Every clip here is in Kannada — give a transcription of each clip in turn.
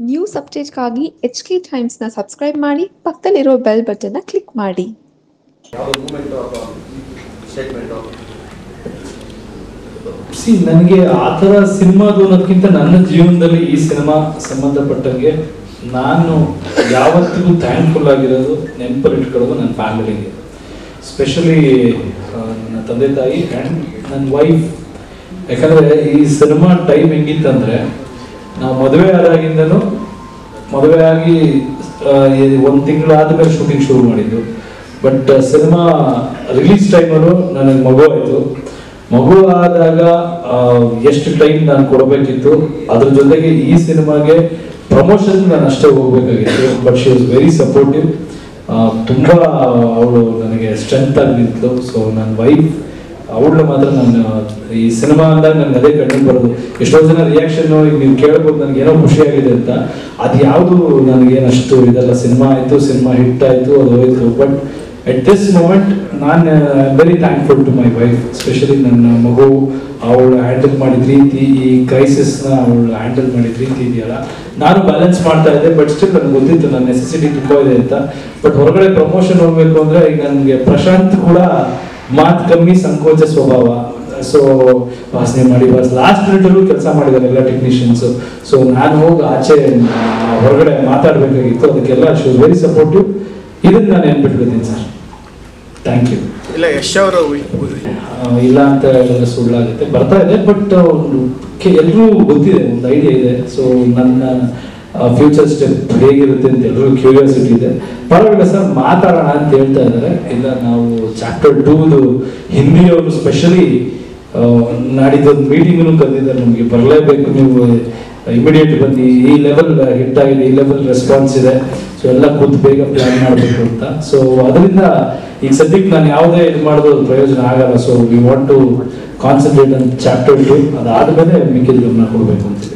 ನ್ಯೂಸ್ ಅಪ್ಡೇಟ್ಗಾಗಿ ಎಚ್ ಕೆ ಟೈಮ್ಸ್ನ ಸಬ್ಸ್ಕ್ರೈಬ್ ಮಾಡಿ ಪಕ್ಕದಲ್ಲಿರೋ ಬೆಲ್ ಬಟನ್ನ ಕ್ಲಿಕ್ ಮಾಡಿ ಯಾವುದೋ ಮೂಮೆಂಟು ಅಥವಾ ಸ್ಟೇಟ್ಮೆಂಟು ಸಿ ನನಗೆ ಆ ಥರ ಸಿನಿಮಾದು ಅನ್ನೋದಕ್ಕಿಂತ ನನ್ನ ಜೀವನದಲ್ಲಿ ಈ ಸಿನಿಮಾ ಸಂಬಂಧಪಟ್ಟಂಗೆ ನಾನು ಯಾವತ್ತಿಗೂ ಥ್ಯಾಂಕ್ಫುಲ್ ಆಗಿರೋದು ನೆನಪಲ್ಲಿ ಇಟ್ಕೊಳ್ಳೋದು ನನ್ನ ಫ್ಯಾಮಿಲಿಗೆ ಸ್ಪೆಷಲಿ ನನ್ನ ತಂದೆ ತಾಯಿ ಆ್ಯಂಡ್ ನನ್ನ ವೈಫ್ ಯಾಕಂದರೆ ಈ ಸಿನಿಮಾ ಟೈಮ್ ಹೆಂಗಿತ್ತಂದರೆ ನಾವು ಮದುವೆ ಆದಾಗಿಂದನೂ ಮದುವೆ ಆಗಿ ಒಂದು ತಿಂಗಳಾದ್ಮೇಲೆ ಶೂಟಿಂಗ್ ಶುರು ಮಾಡಿದ್ದು ಬಟ್ ಸಿನಿಮಾ ರಿಲೀಸ್ ಟೈಮಲ್ಲೂ ನನಗೆ ಮಗು ಆಯಿತು ಮಗು ಆದಾಗ ಆ, ಎಷ್ಟು ಟೈಮ್ ನಾನು ಕೊಡಬೇಕಿತ್ತು ಅದ್ರ ಜೊತೆಗೆ ಈ ಸಿನಿಮಾಗೆ ಪ್ರಮೋಷನ್ ನಾನು ಅಷ್ಟೇ ಹೋಗ್ಬೇಕಾಗಿತ್ತು but she was very supportive ತುಂಬ ಅವಳು ನನಗೆ ಸ್ಟ್ರೆಂತ್ ಆಗಿ ನಿಂತಳು ಸೊ ನನ್ನ ವೈಫ್ ಅವಳನ್ನ ಮಾತ್ರ ನಾನು ಈ ಸಿನಿಮಾ ಅಂದಾಗ ನನಗೆ ಅದೇ ಕಣ್ಣಿಗೆ ಬರೋದು ಎಷ್ಟೋ ಜನ ರಿಯಾಕ್ಷನ್ ಈಗ ನೀವು ಕೇಳ್ಬೋದು ನನಗೆ ಏನೋ ಖುಷಿಯಾಗಿದೆ ಅಂತ ಅದು ಯಾವುದು ನನಗೇನು ಅಷ್ಟು ಇದಲ್ಲ ಸಿನಿಮಾ ಆಯಿತು ಸಿನಿಮಾ ಹಿಟ್ ಆಯಿತು ಅದು ಹೋಯ್ತು ಬಟ್ ಎಟ್ ದಿಸ್ ಮೂಮೆಂಟ್ ನಾನು very thankful to my wife specially ನನ್ನ ಮಗು ಅವಳು ಹ್ಯಾಂಡಲ್ ಮಾಡಿದ ರೀತಿ ಈ ಕ್ರೈಸಿಸ್ನ ಅವಳು ಹ್ಯಾಂಡಲ್ ಮಾಡಿದ ರೀತಿ ಇದೆಯಲ್ಲ ನಾನು ಬ್ಯಾಲೆನ್ಸ್ ಮಾಡ್ತಾ ಇದ್ದೆ ಬಟ್ ಸ್ಟಿಲ್ ನನಗೆ ಗೊತ್ತಿತ್ತು ನನ್ನ ನೆಸೆಸಿಟಿ ತುಂಬ ಇದೆ ಅಂತ ಬಟ್ ಹೊರಗಡೆ ಪ್ರಮೋಷನ್ ಹೋಗ್ಬೇಕು ಅಂದರೆ ಈಗ ನನಗೆ ಪ್ರಶಾಂತ್ ಕೂಡ ಮಾತು ಕಮ್ಮಿ ಸಂಕೋಚ ಸ್ವಭಾವ ಸೊ ವಾಸನೆ ಮಾಡಿ ಬಸ್ ಲಾಸ್ಟ್ ಮಿನಿಟಲ್ಲೂ ಕೆಲಸ ಮಾಡಿದ್ದಾರೆ ಎಲ್ಲ ಟೆಕ್ನಿಷಿಯನ್ಸು ಸೊ ನಾನು ಹೋಗಿ ಆಚೆ ಆ, ಹೊರಗಡೆ ಮಾತಾಡಬೇಕಾಗಿತ್ತು ಅದಕ್ಕೆಲ್ಲ ಶಿ ವೆರಿ ಸಪೋರ್ಟಿವ್ ಇದನ್ನ ನಾನು ನೆನ್ಪಿಟ್ಕೊತೀನಿ ಸರ್ ಥ್ಯಾಂಕ್ ಯು ಇಲ್ಲ ಯಶ್ ಅವರು ಇಲ್ಲ ಅಂತ ಹೇಳಿದ್ರೆ ಸುಳ್ಳಾಗುತ್ತೆ ಬರ್ತಾ ಇದೆ ಬಟ್ ಒಂದು ಎಲ್ರಿಗೂ ಗೊತ್ತಿದೆ ಒಂದು ಐಡಿಯಾ ಇದೆ ಸೊ ನನ್ನ ಫ್ಯೂಚರ್ ಸ್ಟೆಪ್ ಹೇಗಿರುತ್ತೆ ಅಂತ ಎಲ್ರಿಗೂ ಕ್ಯೂರಿಯಾಸಿಟಿ ಇದೆ ಪರವಾಗಿಲ್ಲ ಸರ್ ಮಾತಾಡೋಣ ಅಂತ ಹೇಳ್ತಾ ಇದ್ದಾರೆ ಇಲ್ಲ ನಾವು ಚಾಪ್ಟರ್ ಟೂದು ಹಿಂದಿಯವರು ಸ್ಪೆಷಲಿ ನಾಡಿದ್ದೊಂದು ಮೀಟಿಂಗ್ನು ಕರೆದಿದ್ದಾರೆ ನಮಗೆ ಬರಲೇಬೇಕು ನೀವು ಇಮಿಡಿಯೇಟ್ ಬನ್ನಿ ಈ ಲೆವೆಲ್ ಹಿಟ್ ಆಗಿದೆ ಈ ಲೆವೆಲ್ ರೆಸ್ಪಾನ್ಸ್ ಇದೆ ಸೊ ಎಲ್ಲ ಕೂತು ಬೇಗ ಪ್ಲಾನ್ ಮಾಡಬೇಕು ಅಂತ ಸೊ ಅದರಿಂದ ಈಗ ಸದ್ಯಕ್ಕೆ ನಾನು ಯಾವುದೇ ಇದು ಮಾಡೋದು ಪ್ರಯೋಜನ ಆಗಲ್ಲ so we want to concentrate on chapter two ಅದಾದ್ಮೇಲೆ ಮಿಕ್ಕಿದ ಗಮನ ಕೊಡಬೇಕು ಅಂತಿದ್ದೀವಿ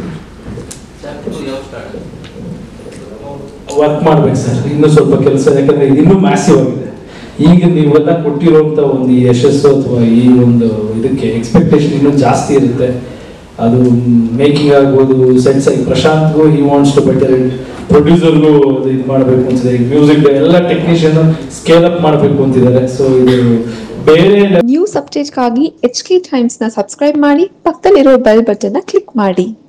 ವರ್ಕ್ ಮಾಡ್ಬೇಕು ಸರ್ ಇನ್ನೂ ಸ್ವಲ್ಪ ಕೆಲಸ ಯಾಕಂದ್ರೆ ಇದು ಇನ್ನೂ ಮ್ಯಾಸಿವ್ ಆಗಿದೆ ಈಗ ನೀವೆಲ್ಲ ಕೊಟ್ಟಿರುವಂತ ಒಂದು ಈ ಯಶಸ್ಸು ಅಥವಾ ಈ ಒಂದು ಇದಕ್ಕೆ ಎಕ್ಸ್ಪೆಕ್ಟೇಷನ್ ಇನ್ನೂ ಜಾಸ್ತಿ ಇರುತ್ತೆ ಅದು ಮೇಕಿಂಗ್ ಆಗ್ಬೋದು ಸೆಟ್ಸ್ ಆಗಿ ಪ್ರಶಾಂತ್ಗೂ he wants to better it ಪ್ರೊಡ್ಯೂಸರ್ಗೂ ಇದು ಮಾಡಬೇಕು ಅಂತಿದೆ ಮ್ಯೂಸಿಕ್ ಎಲ್ಲ ಟೆಕ್ನಿಷಿಯನ್ ಸ್ಕೇಲ್ ಅಪ್ ಮಾಡಬೇಕು ಅಂತಿದ್ದಾರೆ ಸೊ ಇದು ಬೇರೆ ನ್ಯೂಸ್ ಅಪ್ಡೇಟ್ಗಾಗಿ ಎಚ್ ಕೆ ಟೈಮ್ಸ್ನ ಸಬ್ಸ್ಕ್ರೈಬ್ ಮಾಡಿ ಪಕ್ಕದಲ್ಲಿರೋ ಬೆಲ್ ಬಟನ್ನ ಕ್ಲಿಕ್ ಮಾಡಿ